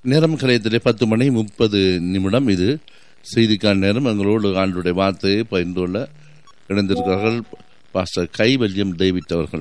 நேரம் கலையத்திலே பத்து மணி முப்பது நிமிடம் இது செய்திக்கான நேரம் எங்களோடு ஆண்டுடைய வார்த்தையை பகிர்ந்து கொள்ள இணைந்திருக்கிறார்கள் பாஸ்டர் கைவல்யம் டேவிட் அவர்கள்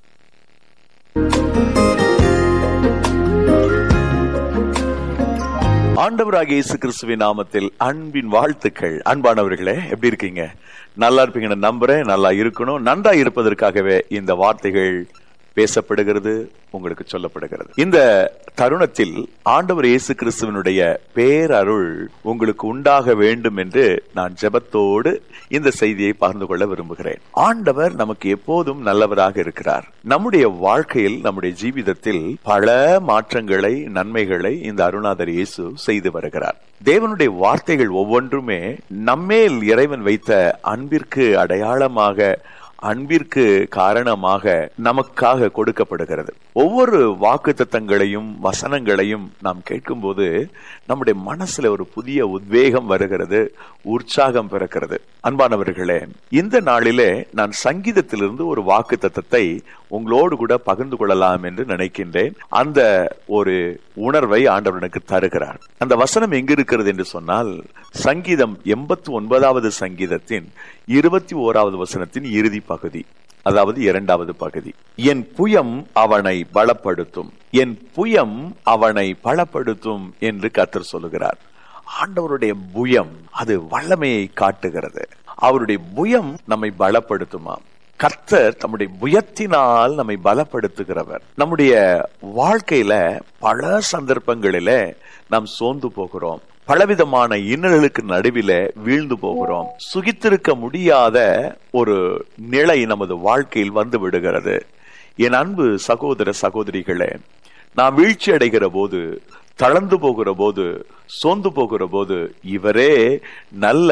ஆண்டவராகிய இயேசு கிறிஸ்துவின் நாமத்தில் அன்பின் வாழ்த்துக்கள் அன்பானவர்களே எப்படி இருக்கீங்க நல்லா இருப்பீங்கன்னு நம்புறேன் நல்லா இருக்கணும் நன்றா இருப்பதற்காகவே இந்த வார்த்தைகள் பேசப்படுகிறது உங்களுக்கு சொல்லப்படுகிறது இந்த தருணத்தில் ஆண்டவர் இயேசு கிறிஸ்துவனுடைய பேரருள் உங்களுக்கு உண்டாக வேண்டும் என்று நான் ஜெபத்தோடு இந்த செய்தியை பகிர்ந்து கொள்ள விரும்புகிறேன் ஆண்டவர் நமக்கு எப்போதும் நல்லவராக இருக்கிறார் நம்முடைய வாழ்க்கையில் நம்முடைய ஜீவிதத்தில் பல மாற்றங்களை நன்மைகளை இந்த அருணாதர் இயேசு செய்து வருகிறார் தேவனுடைய வார்த்தைகள் ஒவ்வொன்றுமே நம்மேல் இறைவன் வைத்த அன்பிற்கு அடையாளமாக அன்பிற்கு காரணமாக நமக்காக கொடுக்கப்படுகிறது ஒவ்வொரு வாக்கு தத்தங்களையும் வசனங்களையும் நாம் கேட்கும்போது நம்முடைய மனசுல ஒரு புதிய உத்வேகம் வருகிறது உற்சாகம் பிறக்கிறது அன்பானவர்களே இந்த நாளிலே நான் சங்கீதத்திலிருந்து ஒரு வாக்கு தத்தத்தை உங்களோடு கூட பகிர்ந்து கொள்ளலாம் என்று நினைக்கின்றேன் அந்த ஒரு உணர்வை ஆண்டவர் எனக்கு தருகிறார் அந்த வசனம் எங்க இருக்கிறது என்று சொன்னால் சங்கீதம் எண்பத்தி ஒன்பதாவது சங்கீதத்தின் இருபத்தி ஓராவது வசனத்தின் இறுதி பகுதி அதாவது இரண்டாவது பகுதி என் புயம் அவனை பலப்படுத்தும் என் புயம் அவனை பலப்படுத்தும் என்று கத்தர் சொல்லுகிறார் ஆண்டவருடைய புயம் அது வல்லமையை காட்டுகிறது அவருடைய புயம் நம்மை பலப்படுத்துமாம் கர்த்தர் தம்முடைய புயத்தினால் நம்மை பலப்படுத்துகிறவர் நம்முடைய வாழ்க்கையில பல சந்தர்ப்பங்களில நாம் சோர்ந்து போகிறோம் பலவிதமான இன்னல்களுக்கு நடுவில வீழ்ந்து போகிறோம் சுகித்திருக்க முடியாத ஒரு நிலை நமது வாழ்க்கையில் வந்து விடுகிறது என் அன்பு சகோதர சகோதரிகளே நாம் வீழ்ச்சி அடைகிற போது தளர்ந்து போகிற போது சோர்ந்து போகிற போது இவரே நல்ல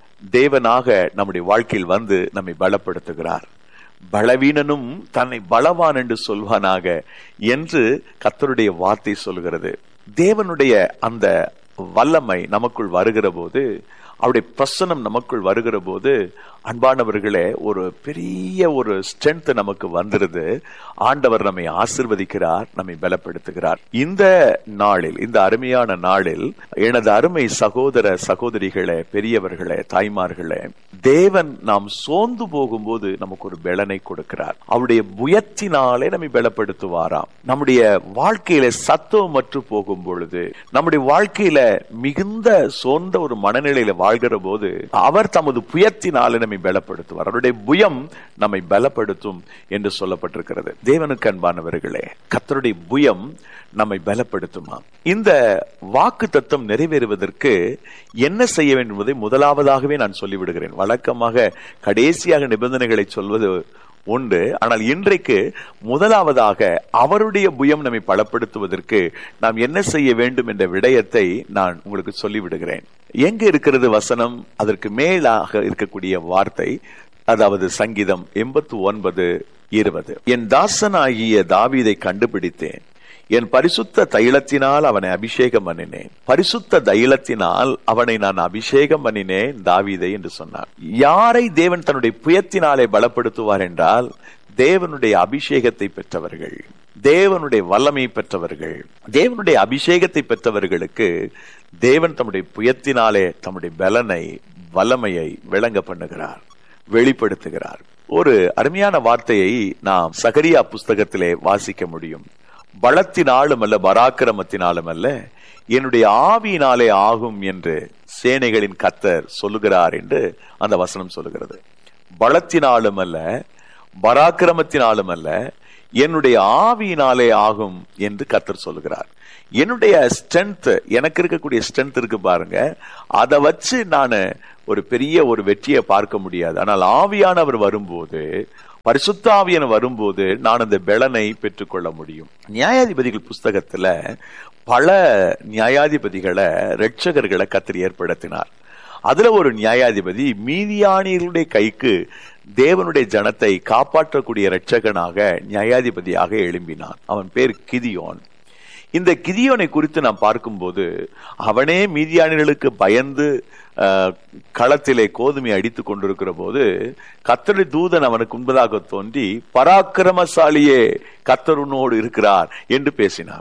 தேவனாக நம்முடைய வாழ்க்கையில் வந்து நம்மை பலப்படுத்துகிறார் பலவீனனும் தன்னை பலவான் என்று சொல்வானாக என்று கத்தருடைய வார்த்தை சொல்கிறது தேவனுடைய அந்த வல்லமை நமக்குள் வருகிற போது அவருடைய பிரசனம் நமக்குள் வருகிற போது அன்பானவர்களே ஒரு பெரிய ஒரு ஸ்ட்ரென்த் நமக்கு வந்துருது ஆண்டவர் நம்மை ஆசிர்வதிக்கிறார் நம்மை பலப்படுத்துகிறார் இந்த நாளில் இந்த அருமையான நாளில் எனது அருமை சகோதர சகோதரிகளே பெரியவர்களே தாய்மார்களே தேவன் நாம் சோர்ந்து போகும்போது நமக்கு ஒரு பலனை கொடுக்கிறார் அவருடைய புயத்தினாலே நம்மை பலப்படுத்துவாராம் நம்முடைய வாழ்க்கையில சத்துவம் மற்று போகும் பொழுது நம்முடைய வாழ்க்கையில மிகுந்த சோர்ந்த ஒரு மனநிலையில வாழ்கிற போது அவர் தமது புயத்தினாலே நம்மை பலப்படுத்துவார் அவருடைய புயம் நம்மை பலப்படுத்தும் என்று சொல்லப்பட்டிருக்கிறது தேவனுக்கு அன்பானவர்களே கத்தருடைய புயம் நம்மை பலப்படுத்துமா இந்த வாக்கு தத்துவம் நிறைவேறுவதற்கு என்ன செய்ய வேண்டும் என்பதை முதலாவதாகவே நான் சொல்லிவிடுகிறேன் வழக்கமாக கடைசியாக நிபந்தனைகளை சொல்வது உண்டு ஆனால் இன்றைக்கு முதலாவதாக அவருடைய புயம் நம்மை பலப்படுத்துவதற்கு நாம் என்ன செய்ய வேண்டும் என்ற விடயத்தை நான் உங்களுக்கு சொல்லிவிடுகிறேன் எங்க இருக்கிறது வசனம் அதற்கு மேலாக இருக்கக்கூடிய வார்த்தை அதாவது சங்கீதம் எண்பத்தி ஒன்பது இருபது என் தாசனாகிய தாவீதை கண்டுபிடித்தேன் என் பரிசுத்த தைலத்தினால் அவனை அபிஷேகம் பண்ணினேன் பரிசுத்த தைலத்தினால் அவனை நான் அபிஷேகம் பண்ணினேன் தாவீதை என்று சொன்னார் யாரை தேவன் தன்னுடைய புயத்தினாலே பலப்படுத்துவார் என்றால் தேவனுடைய அபிஷேகத்தை பெற்றவர்கள் தேவனுடைய வல்லமை பெற்றவர்கள் தேவனுடைய அபிஷேகத்தை பெற்றவர்களுக்கு தேவன் தம்முடைய புயத்தினாலே தம்முடைய பலனை வல்லமையை விளங்க பண்ணுகிறார் வெளிப்படுத்துகிறார் ஒரு அருமையான வார்த்தையை நாம் சகரியா புஸ்தகத்திலே வாசிக்க முடியும் பலத்தினாலும் அல்ல பராக்கிரமத்தினாலும் அல்ல என்னுடைய ஆவியினாலே ஆகும் என்று சேனைகளின் கத்தர் சொல்லுகிறார் என்று அந்த வசனம் சொல்லுகிறது பலத்தினாலும் அல்ல பராக்கிரமத்தினாலும் அல்ல என்னுடைய ஆவியினாலே ஆகும் என்று கத்தர் சொல்லுகிறார் என்னுடைய ஸ்ட்ரென்த் எனக்கு இருக்கக்கூடிய ஸ்ட்ரென்த் இருக்கு பாருங்க அதை வச்சு நான் ஒரு பெரிய ஒரு வெற்றியை பார்க்க முடியாது ஆனால் ஆவியானவர் வரும்போது பரிசுத்தாவியன் வரும்போது நான் அந்த பெலனை பெற்றுக்கொள்ள முடியும் நியாயாதிபதிகள் புஸ்தகத்துல பல நியாயாதிபதிகளை ரட்சகர்களை கத்திரி ஏற்படுத்தினார் அதுல ஒரு நியாயாதிபதி மீதியானியர்களுடைய கைக்கு தேவனுடைய ஜனத்தை காப்பாற்றக்கூடிய இரட்சகனாக நியாயாதிபதியாக எழும்பினான் அவன் பேர் கிதியோன் இந்த கிதியோனை குறித்து நாம் பார்க்கும்போது அவனே மீதியானிகளுக்கு பயந்து களத்திலே கோதுமை அடித்துக் கொண்டிருக்கிற போது கத்தருடைய தூதன் அவனுக்கு முன்பதாக தோன்றி பராக்கிரமசாலியே கத்தருனோடு இருக்கிறார் என்று பேசினார்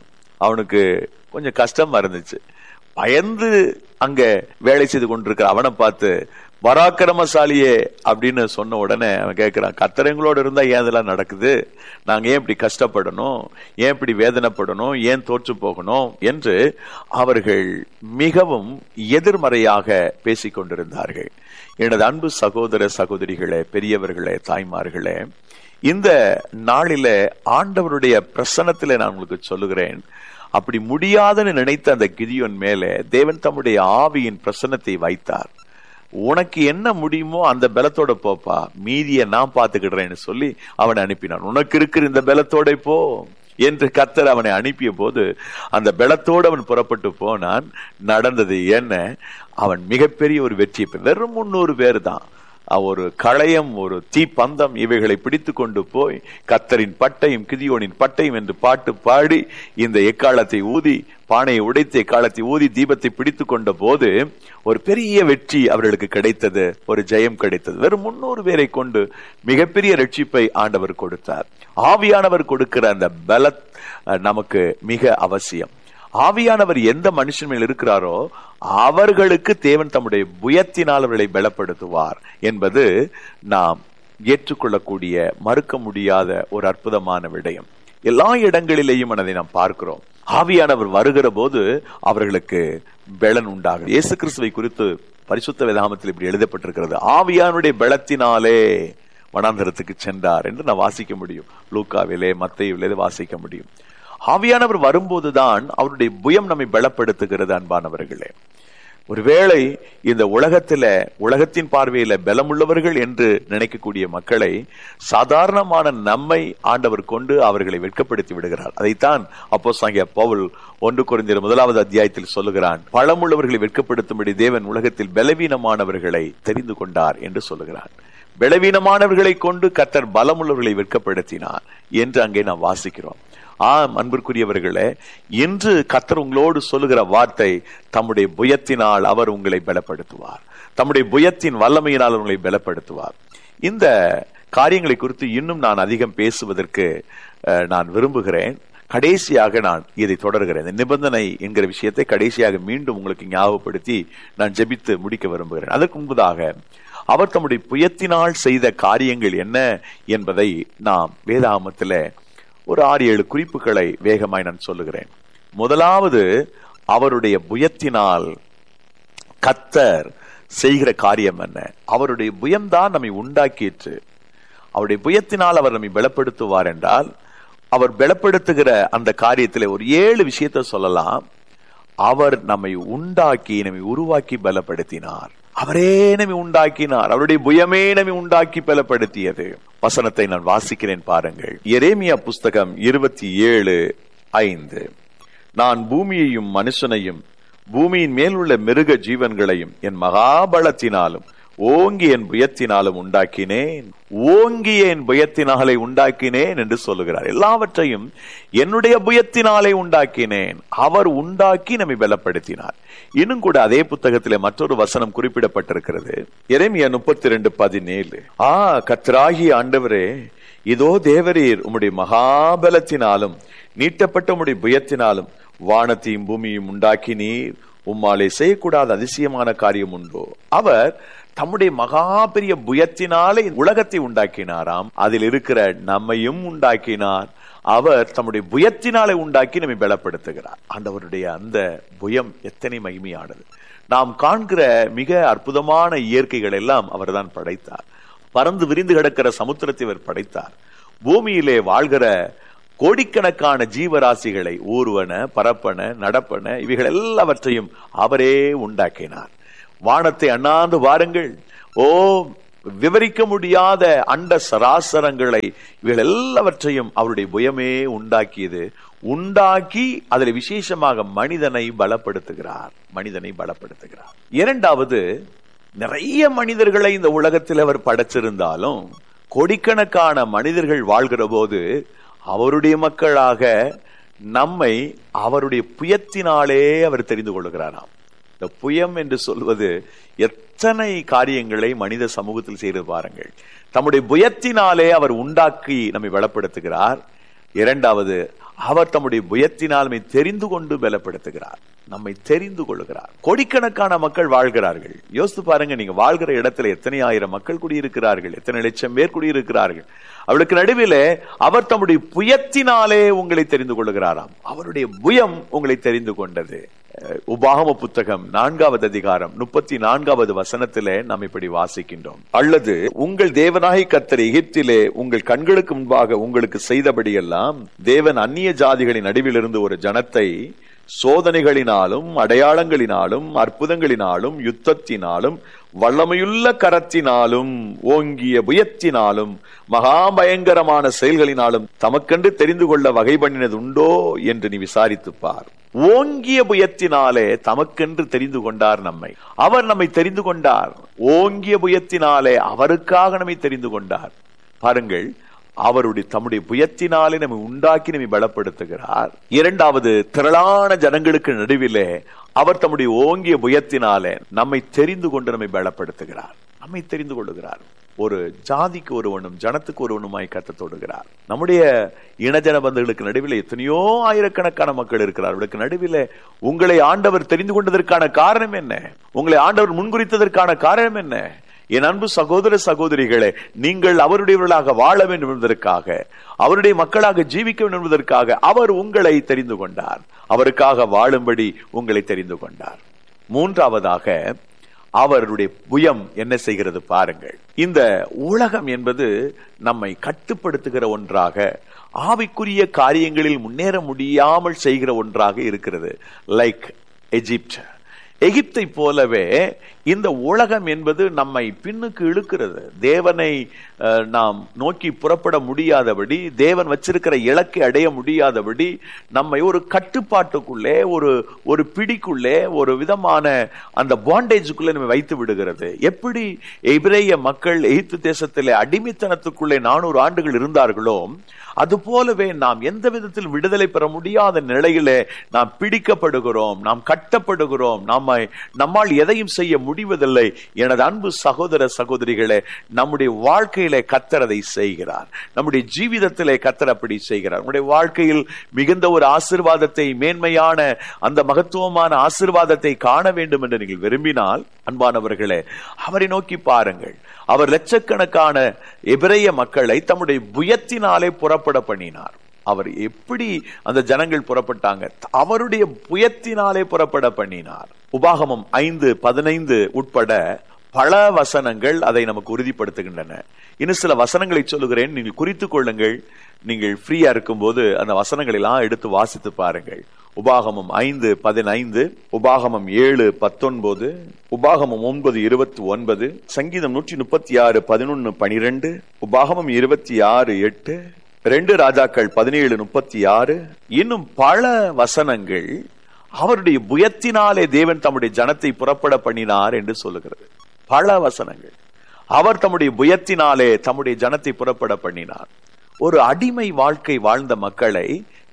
அவனுக்கு கொஞ்சம் கஷ்டமா இருந்துச்சு பயந்து அங்க வேலை செய்து கொண்டிருக்கிற அவனை பார்த்து பராக்கிரமசாலியே அப்படின்னு சொன்ன உடனே அவன் கேட்கிறான் கத்தரங்களோட இருந்தா ஏன் இதெல்லாம் நடக்குது நாங்க ஏன் இப்படி கஷ்டப்படணும் ஏன் இப்படி வேதனைப்படணும் ஏன் தோற்று போகணும் என்று அவர்கள் மிகவும் எதிர்மறையாக பேசிக் கொண்டிருந்தார்கள் எனது அன்பு சகோதர சகோதரிகளே பெரியவர்களே தாய்மார்களே இந்த நாளில ஆண்டவருடைய பிரசனத்திலே நான் உங்களுக்கு சொல்லுகிறேன் அப்படி முடியாதுன்னு நினைத்த அந்த கிதியோன் மேலே தேவன் தம்முடைய ஆவியின் பிரசன்னத்தை வைத்தார் உனக்கு என்ன முடியுமோ அந்த பலத்தோட போப்பா மீதியை நான் பாத்துக்கிடுறேன்னு சொல்லி அவனை அனுப்பினான் உனக்கு இருக்கிற இந்த பலத்தோட போ என்று கத்தர் அவனை அனுப்பிய போது அந்த பலத்தோடு அவன் புறப்பட்டு போனான் நடந்தது என்ன அவன் மிகப்பெரிய ஒரு வெற்றி வெறும் முன்னூறு பேர் தான் ஒரு களையம் ஒரு தீப்பந்தம் இவைகளை பிடித்து கொண்டு போய் கத்தரின் பட்டையும் கிதியோனின் பட்டையும் என்று பாட்டு பாடி இந்த எக்காலத்தை ஊதி பானையை உடைத்து எக்காலத்தை ஊதி தீபத்தை பிடித்து கொண்ட போது ஒரு பெரிய வெற்றி அவர்களுக்கு கிடைத்தது ஒரு ஜெயம் கிடைத்தது வெறும் முன்னூறு பேரை கொண்டு மிகப்பெரிய ரட்சிப்பை ஆண்டவர் கொடுத்தார் ஆவியானவர் கொடுக்கிற அந்த பல நமக்கு மிக அவசியம் ஆவியானவர் எந்த மனுஷன் மேல் இருக்கிறாரோ அவர்களுக்கு தேவன் தம்முடைய புயத்தினால் அவர்களை பலப்படுத்துவார் என்பது நாம் ஏற்றுக்கொள்ளக்கூடிய மறுக்க முடியாத ஒரு அற்புதமான விடயம் எல்லா இடங்களிலேயும் அதை நாம் பார்க்கிறோம் ஆவியானவர் வருகிற போது அவர்களுக்கு பலன் உண்டாகும் இயேசு கிறிஸ்துவை குறித்து பரிசுத்த வேதாமத்தில் இப்படி எழுதப்பட்டிருக்கிறது ஆவியானுடைய பலத்தினாலே வனாந்தரத்துக்கு சென்றார் என்று நான் வாசிக்க முடியும் லூக்காவிலே மத்தையிலே வாசிக்க முடியும் ஆவியானவர் வரும்போதுதான் அவருடைய புயம் நம்மை பலப்படுத்துகிறது அன்பானவர்களே ஒருவேளை இந்த உலகத்துல உலகத்தின் பார்வையில பலமுள்ளவர்கள் என்று நினைக்கக்கூடிய மக்களை சாதாரணமான நம்மை ஆண்டவர் கொண்டு அவர்களை வெட்கப்படுத்தி விடுகிறார் அதைத்தான் அப்போ சாங்கிய பவுல் ஒன்று குறைந்த முதலாவது அத்தியாயத்தில் சொல்லுகிறான் பழமுள்ளவர்களை வெட்கப்படுத்தும்படி தேவன் உலகத்தில் பலவீனமானவர்களை தெரிந்து கொண்டார் என்று சொல்லுகிறான் பலவீனமானவர்களை கொண்டு கத்தர் பலமுள்ளவர்களை வெட்கப்படுத்தினார் என்று அங்கே நாம் வாசிக்கிறோம் ஆம் அன்பிற்குரியவர்களே இன்று கத்தர் உங்களோடு சொல்லுகிற வார்த்தை தம்முடைய புயத்தினால் அவர் உங்களை பலப்படுத்துவார் தம்முடைய புயத்தின் வல்லமையினால் உங்களை பலப்படுத்துவார் இந்த காரியங்களை குறித்து இன்னும் நான் அதிகம் பேசுவதற்கு நான் விரும்புகிறேன் கடைசியாக நான் இதை தொடர்கிறேன் இந்த நிபந்தனை என்கிற விஷயத்தை கடைசியாக மீண்டும் உங்களுக்கு ஞாபகப்படுத்தி நான் ஜெபித்து முடிக்க விரும்புகிறேன் அதற்கு முன்பதாக அவர் தம்முடைய புயத்தினால் செய்த காரியங்கள் என்ன என்பதை நாம் வேதாமத்தில் ஒரு ஆறு ஏழு குறிப்புகளை வேகமாய் நான் சொல்லுகிறேன் முதலாவது அவருடைய புயத்தினால் கத்தர் செய்கிற காரியம் என்ன அவருடைய புயம்தான் நம்மை உண்டாக்கிற்று அவருடைய புயத்தினால் அவர் நம்மை பலப்படுத்துவார் என்றால் அவர் பலப்படுத்துகிற அந்த காரியத்தில் ஒரு ஏழு விஷயத்த சொல்லலாம் அவர் நம்மை உண்டாக்கி நம்மை உருவாக்கி பலப்படுத்தினார் அவரே நம்மை உண்டாக்கினார் அவருடைய புயமே நம்மை உண்டாக்கி பலப்படுத்தியது வசனத்தை நான் வாசிக்கிறேன் பாருங்கள் எரேமியா புஸ்தகம் இருபத்தி ஏழு ஐந்து நான் பூமியையும் மனுஷனையும் பூமியின் மேல் உள்ள மிருக ஜீவன்களையும் என் மகாபலத்தினாலும் ஓங்கி என் புயத்தினாலும் உண்டாக்கினேன் ஓங்கிய என் புயத்தினாலே உண்டாக்கினேன் என்று சொல்லுகிறார் எல்லாவற்றையும் என்னுடைய புயத்தினாலே உண்டாக்கினேன் அவர் உண்டாக்கி நம்மை பலப்படுத்தினார் இன்னும் கூட அதே புத்தகத்திலே மற்றொரு வசனம் குறிப்பிடப்பட்டிருக்கிறது எரேமியா முப்பத்தி ரெண்டு பதினேழு ஆ கத்ராகி ஆண்டவரே இதோ தேவரீர் உம்முடைய மகாபலத்தினாலும் நீட்டப்பட்ட உம்முடைய புயத்தினாலும் வானத்தையும் பூமியும் உண்டாக்கினீர் உம்மாலே செய்யக்கூடாத அதிசயமான காரியம் உண்டோ அவர் தம்முடைய மகா பெரிய புயத்தினாலே உலகத்தை உண்டாக்கினாராம் அதில் இருக்கிற நம்மையும் உண்டாக்கினார் அவர் தம்முடைய புயத்தினாலே உண்டாக்கி நம்மை பலப்படுத்துகிறார் ஆண்டவருடைய அந்த புயம் எத்தனை மகிமையானது நாம் காண்கிற மிக அற்புதமான இயற்கைகள் எல்லாம் அவர்தான் படைத்தார் பறந்து விரிந்து கிடக்கிற சமுத்திரத்தை அவர் படைத்தார் பூமியிலே வாழ்கிற கோடிக்கணக்கான ஜீவராசிகளை ஊர்வன பரப்பன நடப்பன இவைகள் எல்லாவற்றையும் அவரே உண்டாக்கினார் வானத்தை அண்ணாந்து வாருங்கள் ஓ விவரிக்க முடியாத அண்ட சராசரங்களை இவைகள் எல்லாவற்றையும் அவருடைய புயமே உண்டாக்கியது உண்டாக்கி அதில் விசேஷமாக மனிதனை பலப்படுத்துகிறார் மனிதனை பலப்படுத்துகிறார் இரண்டாவது நிறைய மனிதர்களை இந்த உலகத்தில் அவர் படைச்சிருந்தாலும் கோடிக்கணக்கான மனிதர்கள் வாழ்கிற போது அவருடைய மக்களாக நம்மை அவருடைய புயத்தினாலே அவர் தெரிந்து கொள்கிறாராம் இந்த புயம் என்று சொல்வது எத்தனை காரியங்களை மனித சமூகத்தில் செய்து பாருங்கள் தம்முடைய புயத்தினாலே அவர் உண்டாக்கி நம்மை வளப்படுத்துகிறார் இரண்டாவது அவர் தம்முடைய புயத்தினால் நம்மை தெரிந்து கொண்டு பலப்படுத்துகிறார் நம்மை தெரிந்து கொள்கிறார் கோடிக்கணக்கான மக்கள் வாழ்கிறார்கள் யோசித்து பாருங்க நீங்க வாழ்கிற இடத்துல எத்தனை ஆயிரம் மக்கள் குடியிருக்கிறார்கள் எத்தனை லட்சம் பேர் குடியிருக்கிறார்கள் அவளுக்கு நடுவிலே அவர் தம்முடைய புயத்தினாலே உங்களை தெரிந்து கொள்கிறாராம் அவருடைய புயம் உங்களை தெரிந்து கொண்டது அஹ், உபாகம புத்தகம் நான்காவது அதிகாரம் முப்பத்தி நான்காவது வசனத்திலே நாம் இப்படி வாசிக்கின்றோம் அல்லது உங்கள் தேவனாய் கத்தர் எகிப்திலே உங்கள் கண்களுக்கு முன்பாக உங்களுக்கு செய்தபடியெல்லாம் தேவன் அந்நிய ஜாதிகளின் நடுவிலிருந்து ஒரு ஜனத்தை சோதனைகளினாலும் அடையாளங்களினாலும் அற்புதங்களினாலும் யுத்தத்தினாலும் வல்லமையுள்ள கரத்தினாலும் ஓங்கிய புயத்தினாலும் மகா பயங்கரமான செயல்களினாலும் தமக்கென்று தெரிந்து கொள்ள வகை பண்ணினது உண்டோ என்று நீ விசாரித்துப் பார் ஓங்கிய புயத்தினாலே தமக்கென்று தெரிந்து கொண்டார் நம்மை அவர் நம்மை தெரிந்து கொண்டார் ஓங்கிய புயத்தினாலே அவருக்காக நம்மை தெரிந்து கொண்டார் பாருங்கள் அவருடைய தம்முடைய புயத்தினாலே நம்மை உண்டாக்கி நம்மை பலப்படுத்துகிறார் இரண்டாவது திரளான ஜனங்களுக்கு நடுவிலே அவர் தம்முடைய ஓங்கிய புயத்தினாலே நம்மை தெரிந்து கொண்டு நம்மை பலப்படுத்துகிறார் நம்மை தெரிந்து கொள்ளுகிறார் ஒரு ஜாதிக்கு ஒருவனும் ஜனத்துக்கு ஒருவனுமாய் கத்த தொடுகிறார் நம்முடைய இனஜன பந்துகளுக்கு நடுவில் எத்தனையோ ஆயிரக்கணக்கான மக்கள் இருக்கிறார் அவர்களுக்கு நடுவில் உங்களை ஆண்டவர் தெரிந்து கொண்டதற்கான காரணம் என்ன உங்களை ஆண்டவர் முன்குறித்ததற்கான காரணம் என்ன என் அன்பு சகோதர சகோதரிகளே நீங்கள் அவருடையவர்களாக வாழ வேண்டும் என்பதற்காக அவருடைய மக்களாக ஜீவிக்க வேண்டும் என்பதற்காக அவர் உங்களை தெரிந்து கொண்டார் அவருக்காக வாழும்படி உங்களை தெரிந்து கொண்டார் மூன்றாவதாக அவருடைய புயம் என்ன செய்கிறது பாருங்கள் இந்த உலகம் என்பது நம்மை கட்டுப்படுத்துகிற ஒன்றாக ஆவிக்குரிய காரியங்களில் முன்னேற முடியாமல் செய்கிற ஒன்றாக இருக்கிறது லைக் எஜிப்ட் எகிப்தை போலவே இந்த உலகம் என்பது நம்மை பின்னுக்கு இழுக்கிறது தேவனை அஹ், நாம் நோக்கி புறப்பட முடியாதபடி தேவன் வச்சிருக்கிற இலக்கை அடைய முடியாதபடி நம்மை ஒரு கட்டுப்பாட்டுக்குள்ளே ஒரு ஒரு பிடிக்குள்ளே ஒரு விதமான அந்த பாண்டேஜுக்குள்ளே நம்ம வைத்து விடுகிறது எப்படி எபிரேய மக்கள் எகிப்து தேசத்திலே அடிமைத்தனத்துக்குள்ளே நானூறு ஆண்டுகள் இருந்தார்களோ அது போலவே நாம் எந்த விதத்தில் விடுதலை பெற முடியாத நிலையிலே நாம் பிடிக்கப்படுகிறோம் நாம் கட்டப்படுகிறோம் நம்மை நம்மால் எதையும் செய்ய முடிவதில்லை எனது அன்பு சகோதர சகோதரிகளே நம்முடைய வாழ்க்கையிலே கத்தர் அதை செய்கிறார் நம்முடைய ஜீவிதத்திலே கத்தர் அப்படி செய்கிறார் நம்முடைய வாழ்க்கையில் மிகுந்த ஒரு ஆசிர்வாதத்தை மேன்மையான அந்த மகத்துவமான ஆசிர்வாதத்தை காண வேண்டும் என்று நீங்கள் விரும்பினால் அன்பானவர்களே அவரை நோக்கி பாருங்கள் அவர் லட்சக்கணக்கான எபிரேய மக்களை தம்முடைய புயத்தினாலே புறப்பட பண்ணினார் அவர் எப்படி அந்த ஜனங்கள் புறப்பட்டாங்க அவருடைய புயத்தினாலே புறப்பட பண்ணினார் உபாகமம் ஐந்து பதினைந்து உட்பட பல வசனங்கள் அதை நமக்கு உறுதிப்படுத்துகின்றன இன்னும் சில வசனங்களை சொல்லுகிறேன் நீங்கள் குறித்துக் கொள்ளுங்கள் நீங்கள் ஃப்ரீயா இருக்கும்போது அந்த வசனங்களை எல்லாம் எடுத்து வாசித்து பாருங்கள் உபாகமம் ஐந்து பதினைந்து உபாகமம் ஏழு பத்தொன்பது உபாகமம் ஒன்பது இருபத்தி ஒன்பது சங்கீதம் நூற்றி முப்பத்தி ஆறு பதினொன்னு பனிரெண்டு உபாகமம் இருபத்தி ஆறு எட்டு ரெண்டு ராஜாக்கள் பதினேழு முப்பத்தி ஆறு இன்னும் பல வசனங்கள் அவருடைய புயத்தினாலே தேவன் தம்முடைய ஜனத்தை புறப்பட பண்ணினார் என்று சொல்லுகிறது பல வசனங்கள் அவர் தம்முடைய புயத்தினாலே தம்முடைய ஜனத்தை புறப்பட பண்ணினார் ஒரு அடிமை வாழ்க்கை வாழ்ந்த மக்களை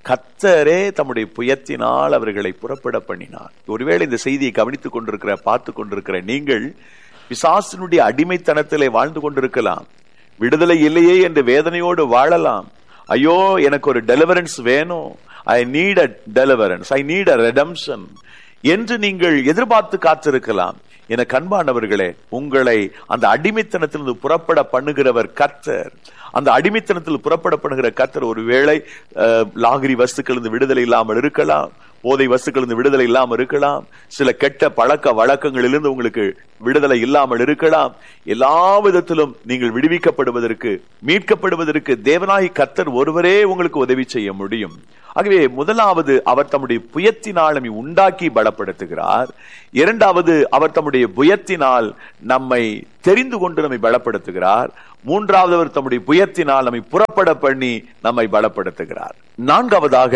கத்தரே தம்முடைய புயத்தினால் அவர்களை புறப்பட பண்ணினார் ஒருவேளை இந்த செய்தியை கவனித்துக் கொண்டிருக்கிற பார்த்து கொண்டிருக்கிற நீங்கள் பிசாசினுடைய அடிமைத்தனத்திலே வாழ்ந்து கொண்டிருக்கலாம் விடுதலை இல்லையே என்று வேதனையோடு வாழலாம் ஐயோ எனக்கு ஒரு டெலிவரன்ஸ் வேணும் I need a deliverance I need a redemption என்று நீங்கள் எதிர்பார்த்து காத்திருக்கலாம் என கண்பானவர்களே உங்களை அந்த அடிமைத்தனத்திலிருந்து புறப்பட பண்ணுகிறவர் கர்த்தர் அந்த அடிமைத்தனத்தில் புறப்பட பண்ணுகிற கர்த்தர் ஒருவேளை அஹ், லாகிரி வஸ்துக்களிலிருந்து விடுதலை இல்லாமல் இருக்கலாம் போதை வஸ்துக்களிலிருந்து விடுதலை இல்லாமல் இருக்கலாம் சில கெட்ட பழக்க வழக்கங்களிலிருந்து உங்களுக்கு விடுதலை இல்லாமல் இருக்கலாம் எல்லா விதத்திலும் நீங்கள் விடுவிக்கப்படுவதற்கு மீட்கப்படுவதற்கு தேவனாய் கர்த்தர் ஒருவரே உங்களுக்கு உதவி செய்ய முடியும் ஆகவே முதலாவது அவர் தம்முடைய புயத்தினால் நம்மை உண்டாக்கி பலப்படுத்துகிறார் இரண்டாவது அவர் தம்முடைய புயத்தினால் நம்மை தெரிந்து கொண்டு நம்மை பலப்படுத்துகிறார் மூன்றாவது அவர் தம்முடைய புயத்தினால் நம்மை புறப்பட பண்ணி நம்மை பலப்படுத்துகிறார் நான்காவதாக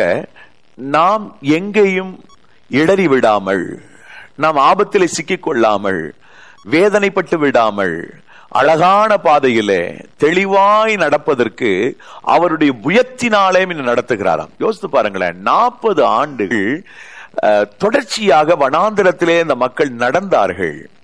நாம் எங்கேயும் இடறி விடாமல் நாம் ஆபத்திலே சிக்கிக் கொள்ளாமல் வேதனைப்பட்டு விடாமல் அழகான பாதையிலே தெளிவாய் நடப்பதற்கு அவருடைய புயத்தினாலே இன்னும் நடத்துகிறாராம் யோசித்து பாருங்களேன் நாற்பது ஆண்டுகள் அஹ், தொடர்ச்சியாக வனாந்திரத்திலே இந்த மக்கள் நடந்தார்கள்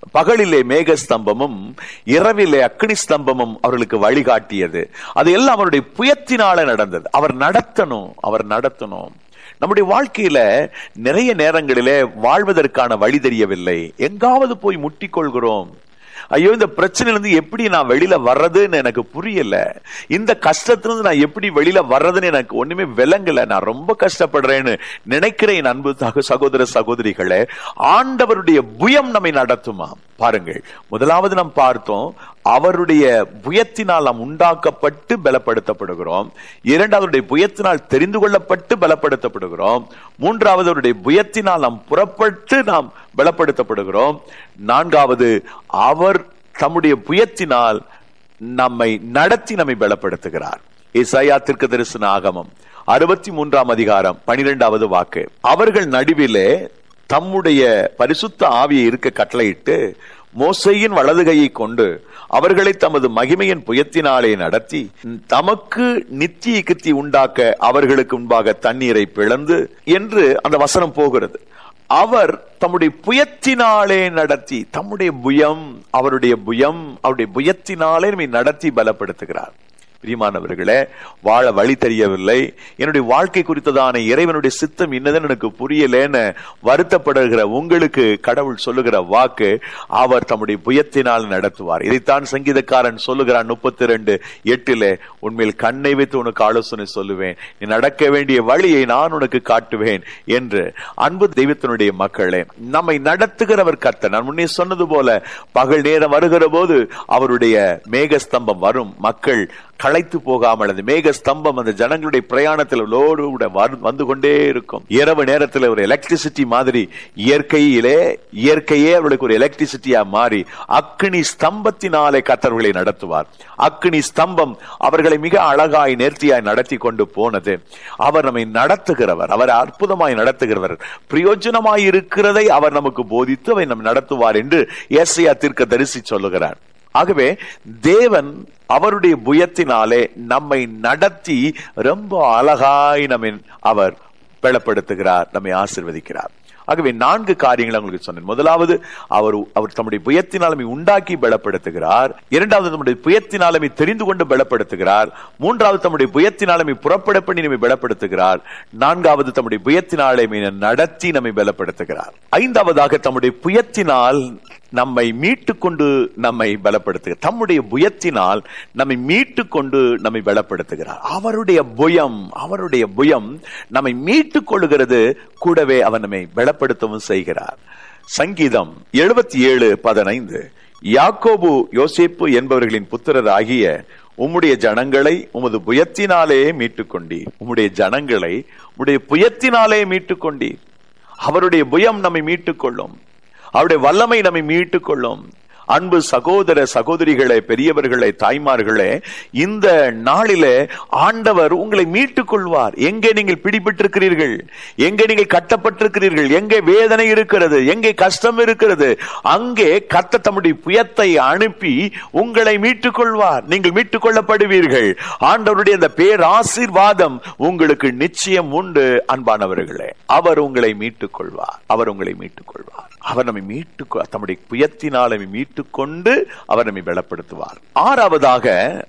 பகலிலே மேக ஸ்தம்பமும் இரவிலே அக்னி ஸ்தம்பமும் அவர்களுக்கு வழிகாட்டியது அது எல்லாம் அவருடைய புயத்தினால நடந்தது அவர் நடத்தணும் அவர் நடத்தணும் நம்முடைய வாழ்க்கையில நிறைய நேரங்களிலே வாழ்வதற்கான வழி தெரியவில்லை எங்காவது போய் முட்டிக்கொள்கிறோம் ஐயோ இந்த பிரச்சனையிலிருந்து எப்படி நான் வெளியில வர்றதுன்னு எனக்கு புரியல இந்த கஷ்டத்திலிருந்து நான் எப்படி வெளியில வர்றதுன்னு எனக்கு ஒண்ணுமே விளங்கல நான் ரொம்ப கஷ்டப்படுறேன்னு நினைக்கிறேன் என் அன்பு சகோ- சகோதர சகோதரிகளே ஆண்டவருடைய புயம் நம்மை நடத்துமா பாருங்கள் முதலாவது நாம் பார்த்தோம் அவருடைய புயத்தினால் நாம் உண்டாக்கப்பட்டு பலப்படுத்தப்படுகிறோம் இரண்டாவதுடைய புயத்தினால் தெரிந்து கொள்ளப்பட்டு பலப்படுத்தப்படுகிறோம் மூன்றாவது அவருடைய புயத்தினால் நாம் புறப்பட்டு நாம் பலப்படுத்தப்படுகிறோம் நான்காவது அவர் தம்முடைய புயத்தினால் நம்மை நடத்தி நம்மை பலப்படுத்துகிறார் இசையா திருக்கு தரிசன ஆகமம் அறுபத்தி மூன்றாம் அதிகாரம் பனிரெண்டாவது வாக்கு அவர்கள் நடுவிலே தம்முடைய பரிசுத்த ஆவியை இருக்க கட்டளையிட்டு மோசையின் வலது கையை கொண்டு அவர்களை தமது மகிமையின் புயத்தினாலே நடத்தி தமக்கு நித்திய கித்தி உண்டாக்க அவர்களுக்கு முன்பாக தண்ணீரை பிளந்து என்று அந்த வசனம் போகிறது அவர் தம்முடைய புயத்தினாலே நடத்தி தம்முடைய புயம் அவருடைய புயம் அவருடைய புயத்தினாலே நம்மை நடத்தி பலப்படுத்துகிறார் பிரியமானவர்களே வாழ வழி தெரியவில்லை என்னுடைய வாழ்க்கை குறித்ததான இறைவனுடைய சித்தம் என்னதுன்னு எனக்கு புரியலேன்னு வருத்தப்படுகிற உங்களுக்கு கடவுள் சொல்லுகிற வாக்கு அவர் தம்முடைய புயத்தினால் நடத்துவார் இதைத்தான் சங்கீதக்காரன் சொல்லுகிறான் முப்பத்தி ரெண்டு எட்டிலே உண்மையில் கண்ணை வைத்து உனக்கு ஆலோசனை சொல்லுவேன் நீ நடக்க வேண்டிய வழியை நான் உனக்கு காட்டுவேன் என்று அன்பு தெய்வத்தினுடைய மக்களே நம்மை நடத்துகிறவர் கர்த்தர் நான் முன்னே சொன்னது போல பகல் நேரம் வருகிற போது அவருடைய மேகஸ்தம்பம் வரும் மக்கள் களைத்து போகாமல் அந்த மேக ஸ்தம்பம் அந்த ஜனங்களுடைய பிரயாணத்தில் லோடு கூட வரு- வந்து கொண்டே இருக்கும் இரவு நேரத்தில் ஒரு எலக்ட்ரிசிட்டி மாதிரி இயற்கையிலே இயற்கையே அவர்களுக்கு ஒரு எலக்ட்ரிசிட்டியா மாறி அக்னி ஸ்தம்பத்தினாலே கத்தர்களை நடத்துவார் அக்னி ஸ்தம்பம் அவர்களை மிக அழகாய் நேர்த்தியாய் நடத்தி கொண்டு போனது அவர் நம்மை நடத்துகிறவர் அவர் அற்புதமாய் நடத்துகிறவர் பிரயோஜனமாய் இருக்கிறதை அவர் நமக்கு போதித்து அவை நம்ம நடத்துவார் என்று ஏசையா தீர்க்க தரிசி சொல்லுகிறார் ஆகவே தேவன் அவருடைய புயத்தினாலே நம்மை நடத்தி ரொம்ப அழகாய் நம்மை அவர் பலப்படுத்துகிறார் நம்மை ஆசிர்வதிக்கிறார் ஆகவே நான்கு காரியங்களை உங்களுக்கு சொன்னேன் முதலாவது அவர் அவர் தம்முடைய புயத்தினால் நம்மை உண்டாக்கி பலப்படுத்துகிறார் இரண்டாவது தம்முடைய புயத்தினால் நம்மை தெரிந்து கொண்டு பலப்படுத்துகிறார் மூன்றாவது தம்முடைய புயத்தினால் நம்மை புறப்பட பண்ணி நம்மை பலப்படுத்துகிறார் நான்காவது தம்முடைய புயத்தினாலே நம்மை நடத்தி நம்மை பலப்படுத்துகிறார் ஐந்தாவதாக தம்முடைய புயத்தினால் நம்மை மீட்டு கொண்டு நம்மை பலப்படுத்துகிறார் தம்முடைய புயத்தினால் நம்மை மீட்டு கொண்டு நம்மை பலப்படுத்துகிறார் அவருடைய புயம் அவருடைய புயம் நம்மை மீட்டு கொள்ளுகிறது கூடவே அவர் நம்மை பலப்படுத்தவும் செய்கிறார் சங்கீதம் எழுபத்தி ஏழு பதினைந்து யாக்கோபு யோசேப்பு என்பவர்களின் புத்திரர் ஆகிய உம்முடைய ஜனங்களை உமது புயத்தினாலே மீட்டுக் கொண்டீர் உம்முடைய ஜனங்களை உம்முடைய புயத்தினாலே மீட்டுக் கொண்டீர் அவருடைய புயம் நம்மை மீட்டுக் கொள்ளும் அவருடைய வல்லமை நம்மை மீட்டுக் கொள்ளும் அன்பு சகோதர சகோதரிகளே பெரியவர்களே தாய்மார்களே இந்த நாளிலே ஆண்டவர் உங்களை மீட்டுக் கொள்வார் எங்கே நீங்கள் பிடிபட்டிருக்கிறீர்கள் எங்கே நீங்கள் கட்டப்பட்டிருக்கிறீர்கள் எங்கே வேதனை இருக்கிறது எங்கே கஷ்டம் இருக்கிறது அங்கே கத்த தம்முடைய புயத்தை அனுப்பி உங்களை மீட்டுக் கொள்வார் நீங்கள் மீட்டுக் கொள்ளப்படுவீர்கள் ஆண்டவருடைய அந்த பேராசீர்வாதம் உங்களுக்கு நிச்சயம் உண்டு அன்பானவர்களே அவர் உங்களை மீட்டுக் கொள்வார் அவர் உங்களை மீட்டுக் கொள்வார் அவர் நம்மை மீட்டு தம்முடைய புயத்தினால் நம்மை மீட்டுக் கொண்டு அவர் நம்மை பலப்படுத்துவார் ஆறாவதாக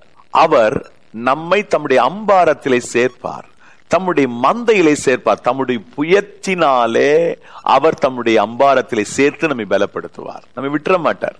அவர் நம்மை தம்முடைய அம்பாரத்திலே சேர்ப்பார் தம்முடைய மந்தையிலே சேர்ப்பார் தம்முடைய புயத்தினாலே அவர் தம்முடைய அம்பாரத்திலே சேர்த்து நம்மை பலப்படுத்துவார் நம்மை விட்டுற மாட்டார்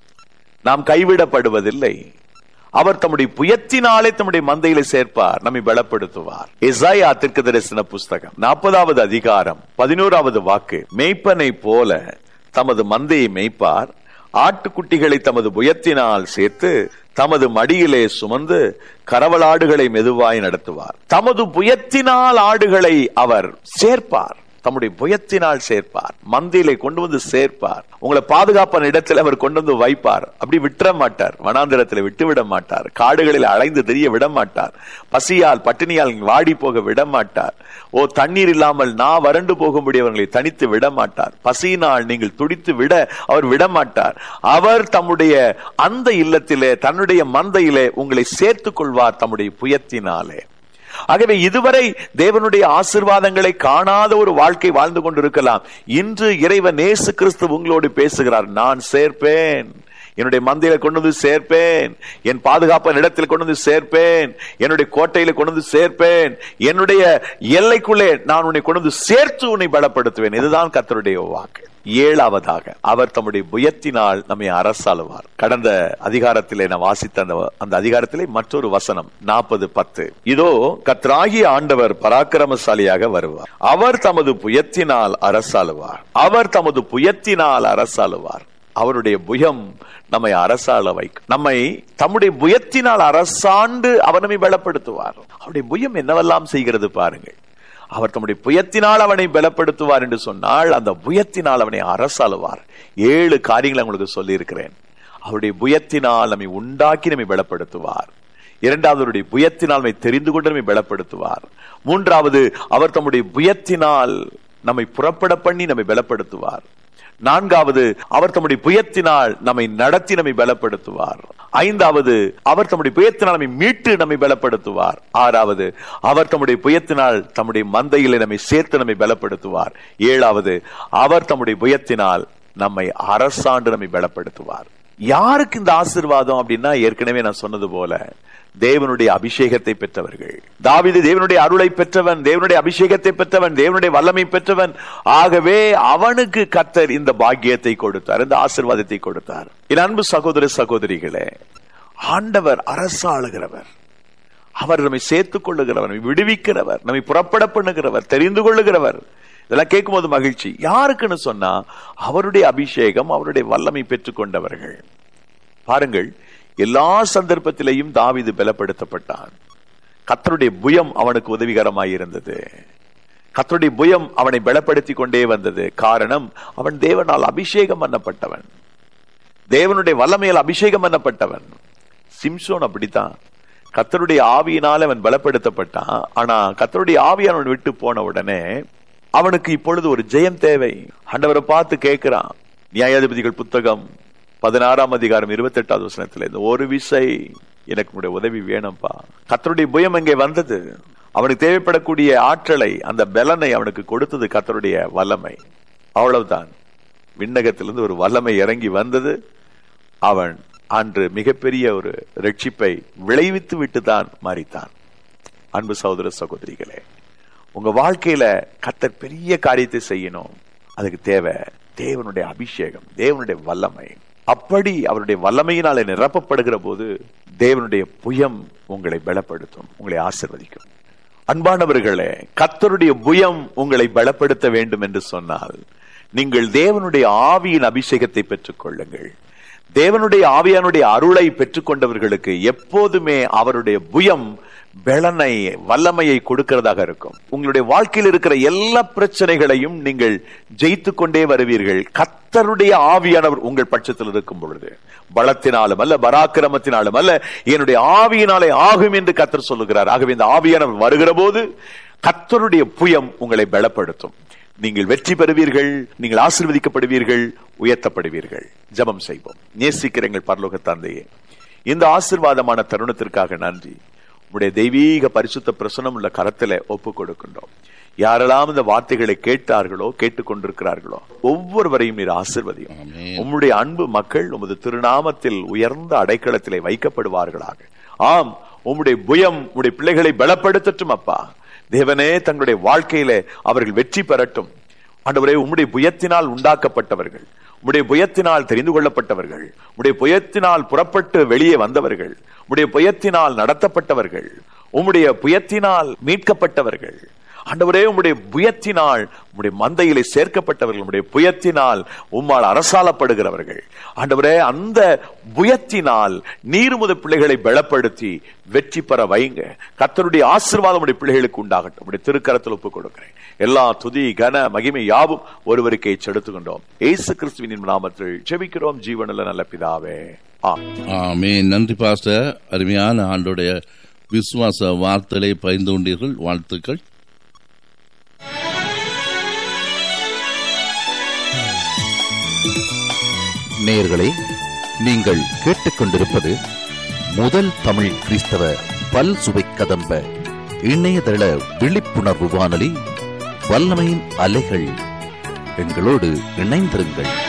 நாம் கைவிடப்படுவதில்லை அவர் தம்முடைய புயத்தினாலே தம்முடைய மந்தையில சேர்ப்பார் நம்மை பலப்படுத்துவார் எசாயா திருக்கு தரிசன புஸ்தகம் நாற்பதாவது அதிகாரம் பதினோராவது வாக்கு மெய்ப்பனை போல தமது மந்தையை மெய்ப்பார் ஆட்டுக்குட்டிகளை தமது புயத்தினால் சேர்த்து தமது மடியிலே சுமந்து கரவலாடுகளை மெதுவாய் நடத்துவார் தமது புயத்தினால் ஆடுகளை அவர் சேர்ப்பார் தம்முடைய புயத்தினால் சேர்ப்பார் மந்தியிலே கொண்டு வந்து சேர்ப்பார் உங்களை பாதுகாப்பான இடத்தில் அவர் கொண்டு வந்து வைப்பார் அப்படி விட்டுற மாட்டார் வனாந்திரத்தில் விட்டு விட மாட்டார் காடுகளில் அலைந்து தெரிய விட மாட்டார் பசியால் பட்டினியால் வாடி போக விட மாட்டார் ஓ தண்ணீர் இல்லாமல் நான் வறண்டு போகும்படி அவர்களை தனித்து விட மாட்டார் பசியினால் நீங்கள் துடித்து விட அவர் விட மாட்டார் அவர் தம்முடைய அந்த இல்லத்திலே தன்னுடைய மந்தையிலே உங்களை சேர்த்துக் கொள்வார் தம்முடைய புயத்தினாலே ஆகவே இதுவரை தேவனுடைய ஆசிர்வாதங்களை காணாத ஒரு வாழ்க்கை வாழ்ந்து கொண்டிருக்கலாம் இன்று இறைவன் நேசு கிறிஸ்து உங்களோடு பேசுகிறார் நான் சேர்ப்பேன் என்னுடைய மந்தையில கொண்டு வந்து சேர்ப்பேன் என் பாதுகாப்பு இடத்தில் கொண்டு வந்து சேர்ப்பேன் என்னுடைய கோட்டையில கொண்டு வந்து சேர்ப்பேன் என்னுடைய எல்லைக்குள்ளே நான் உன்னை கொண்டு வந்து சேர்த்து உன்னை பலப்படுத்துவேன் இதுதான் கத்தருடைய வாக்கு ஏழாவதாக அவர் தம்முடைய புயத்தினால் நம்மை அரசாளுவார் கடந்த அதிகாரத்திலே நான் வாசித்த அந்த அந்த அதிகாரத்திலே மற்றொரு வசனம் நாற்பது பத்து இதோ கத்ராகி ஆண்டவர் பராக்கிரமசாலியாக வருவார் அவர் தமது புயத்தினால் அரசாளுவார் அவர் தமது புயத்தினால் அரசாளுவார் அவருடைய புயம் நம்மை அரசாள வைக்கும் நம்மை தம்முடைய புயத்தினால் அரசாண்டு அவர் நம்மை பலப்படுத்துவார் அவருடைய புயம் என்னவெல்லாம் செய்கிறது பாருங்கள் அவர் தம்முடைய புயத்தினால் அவனை பலப்படுத்துவார் என்று சொன்னால் அந்த புயத்தினால் அவனை அரசாளுவார் ஏழு காரியங்களை உங்களுக்கு சொல்லி இருக்கிறேன் அவருடைய புயத்தினால் நம்மை உண்டாக்கி நம்மை பலப்படுத்துவார் இரண்டாவது அவருடைய புயத்தினால் நம்மை தெரிந்து கொண்டு நம்மை பலப்படுத்துவார் மூன்றாவது அவர் தம்முடைய புயத்தினால் நம்மை புறப்பட பண்ணி நம்மை பலப்படுத்துவார் நான்காவது அவர் தம்முடைய புயத்தினால் நம்மை நடத்தி நம்மை பலப்படுத்துவார் ஐந்தாவது அவர் தம்முடைய புயத்தினால் நம்மை மீட்டு நம்மை பலப்படுத்துவார் ஆறாவது அவர் தம்முடைய புயத்தினால் தம்முடைய மந்தையிலே நம்மை சேர்த்து நம்மை பலப்படுத்துவார் ஏழாவது அவர் தம்முடைய புயத்தினால் நம்மை அரசாண்டு நம்மை பலப்படுத்துவார் யாருக்கு இந்த ஆசிர்வாதம் அப்படின்னா ஏற்கனவே நான் சொன்னது போல தேவனுடைய அபிஷேகத்தை பெற்றவர்கள் தாவிது தேவனுடைய அருளை பெற்றவன் தேவனுடைய அபிஷேகத்தை பெற்றவன் தேவனுடைய வல்லமை பெற்றவன் ஆகவே அவனுக்கு கத்தர் இந்த பாக்கியத்தை கொடுத்தார் இந்த ஆசிர்வாதத்தை கொடுத்தார் என் அன்பு சகோதர சகோதரிகளே ஆண்டவர் அரசாளுகிறவர் அவர் நம்மை சேர்த்துக் கொள்ளுகிறவர் நம்மை விடுவிக்கிறவர் நம்மை புறப்பட பண்ணுகிறவர் தெரிந்து கொள்ளுகிறவர் இதெல்லாம் கேட்கும் போது மகிழ்ச்சி யாருக்குன்னு சொன்னா அவருடைய அபிஷேகம் அவருடைய வல்லமை பெற்றுக் கொண்டவர்கள் பாருங்கள் எல்லா சந்தர்ப்பத்திலையும் தாவிது பலப்படுத்தப்பட்டான் கத்தருடைய புயம் அவனுக்கு உதவிகரமாய் இருந்தது கத்தருடைய புயம் அவனை பலப்படுத்தி கொண்டே வந்தது காரணம் அவன் தேவனால் அபிஷேகம் பண்ணப்பட்டவன் தேவனுடைய வல்லமையால் அபிஷேகம் பண்ணப்பட்டவன் சிம்சோன் அப்படித்தான் கத்தருடைய ஆவியினால் அவன் பலப்படுத்தப்பட்டான் ஆனா கத்தருடைய ஆவியானவன் விட்டு போன உடனே அவனுக்கு இப்பொழுது ஒரு ஜெயம் தேவை ஆண்டவரை பார்த்து கேட்கிறான் நியாயாதிபதிகள் புத்தகம் பதினாறாம் அதிகாரம் இருபத்தி எட்டாவது வசனத்துல இந்த ஒரு விசை எனக்கு உடைய உதவி வேணும்பா கத்தருடைய புயம் அங்கே வந்தது அவனுக்கு தேவைப்படக்கூடிய ஆற்றலை அந்த பலனை அவனுக்கு கொடுத்தது கத்தருடைய வல்லமை அவ்வளவுதான் விண்ணகத்திலிருந்து ஒரு வல்லமை இறங்கி வந்தது அவன் அன்று மிகப்பெரிய ஒரு ரட்சிப்பை விளைவித்து விட்டு தான் மாறித்தான் அன்பு சகோதர சகோதரிகளே உங்க வாழ்க்கையில கத்தர் பெரிய காரியத்தை செய்யணும் அதுக்கு தேவை தேவனுடைய அபிஷேகம் தேவனுடைய வல்லமை அப்படி அவருடைய வல்லமையினாலே நிரப்பப்படுகிற போது தேவனுடைய புயம் உங்களை பலப்படுத்தும் உங்களை ஆசிர்வதிக்கும் அன்பானவர்களே கத்தருடைய புயம் உங்களை பலப்படுத்த வேண்டும் என்று சொன்னால் நீங்கள் தேவனுடைய ஆவியின் அபிஷேகத்தை பெற்றுக் கொள்ளுங்கள் தேவனுடைய ஆவியானுடைய அருளை பெற்றுக்கொண்டவர்களுக்கு எப்போதுமே அவருடைய புயம் பலனை வல்லமையை கொடுக்கிறதாக இருக்கும் உங்களுடைய வாழ்க்கையில் இருக்கிற எல்லா பிரச்சனைகளையும் நீங்கள் ஜெயித்து கொண்டே வருவீர்கள் கத்தருடைய ஆவியானவர் உங்கள் பட்சத்தில் இருக்கும் பொழுது பலத்தினாலும் அல்ல பராக்கிரமத்தினாலும் அல்ல என்னுடைய ஆவியினாலே ஆகும் என்று கத்தர் சொல்லுகிறார் ஆகவே இந்த ஆவியானவர் வருகிற போது கத்தருடைய புயம் உங்களை பலப்படுத்தும் நீங்கள் வெற்றி பெறுவீர்கள் நீங்கள் ஆசிர்வதிக்கப்படுவீர்கள் உயர்த்தப்படுவீர்கள் ஜபம் செய்வோம் நேசிக்கிற எங்கள் பரலோக தந்தையே இந்த ஆசிர்வாதமான தருணத்திற்காக நன்றி உடைய தெய்வீக பரிசுத்த பிரசனம் உள்ள கரத்துல ஒப்பு கொடுக்கின்றோம் யாரெல்லாம் இந்த வார்த்தைகளை கேட்டார்களோ கேட்டுக்கொண்டிருக்கிறார்களோ ஒவ்வொருவரையும் நீர் ஆசிர்வதியும் உம்முடைய அன்பு மக்கள் உமது திருநாமத்தில் உயர்ந்த அடைக்கலத்திலே வைக்கப்படுவார்களாக ஆம் உம்முடைய புயம் உடைய பிள்ளைகளை பலப்படுத்தட்டும் அப்பா தேவனே தங்களுடைய வாழ்க்கையில அவர்கள் வெற்றி பெறட்டும் ஆண்டவரே உம்முடைய புயத்தினால் உண்டாக்கப்பட்டவர்கள் உடைய புயத்தினால் தெரிந்து கொள்ளப்பட்டவர்கள் உடைய புயத்தினால் புறப்பட்டு வெளியே வந்தவர்கள் உடைய புயத்தினால் நடத்தப்பட்டவர்கள் உம்முடைய புயத்தினால் மீட்கப்பட்டவர்கள் ஆண்டவரே உம்முடைய புயத்தினால் உம்முடைய மந்தையிலே சேர்க்கப்பட்டவர்கள் உம்முடைய புயத்தினால் உம்மால் அரசாலப்படுகிறவர்கள் ஆண்டவரே அந்த புயத்தினால் நீர்முத பிள்ளைகளை பலப்படுத்தி வெற்றி பெற வைங்க கத்தருடைய ஆசீர்வாதம் உடைய பிள்ளைகளுக்கு உண்டாகட்டும் உடைய திருக்கரத்தில் ஒப்புக் கொடுக்கிறேன் எல்லா துதி கன மகிமை யாவும் ஒருவருக்கே செலுத்துகின்றோம் ஏசு கிறிஸ்துவின் நாமத்தில் ஜெபிக்கிறோம் ஜீவனில் நல்ல பிதாவே ஆ ஆமே நன்றி பாஸ்டர் அருமையான ஆண்டுடைய விசுவாச வார்த்தைகளை பகிர்ந்து கொண்டீர்கள் வாழ்த்துக்கள் நேயர்களே நீங்கள் கேட்டுக்கொண்டிருப்பது முதல் தமிழ் கிறிஸ்தவ பல் சுவை கதம்ப இணையதள விழிப்புணர்வு வானொலி வல்லமையின் அலைகள் எங்களோடு இணைந்திருங்கள்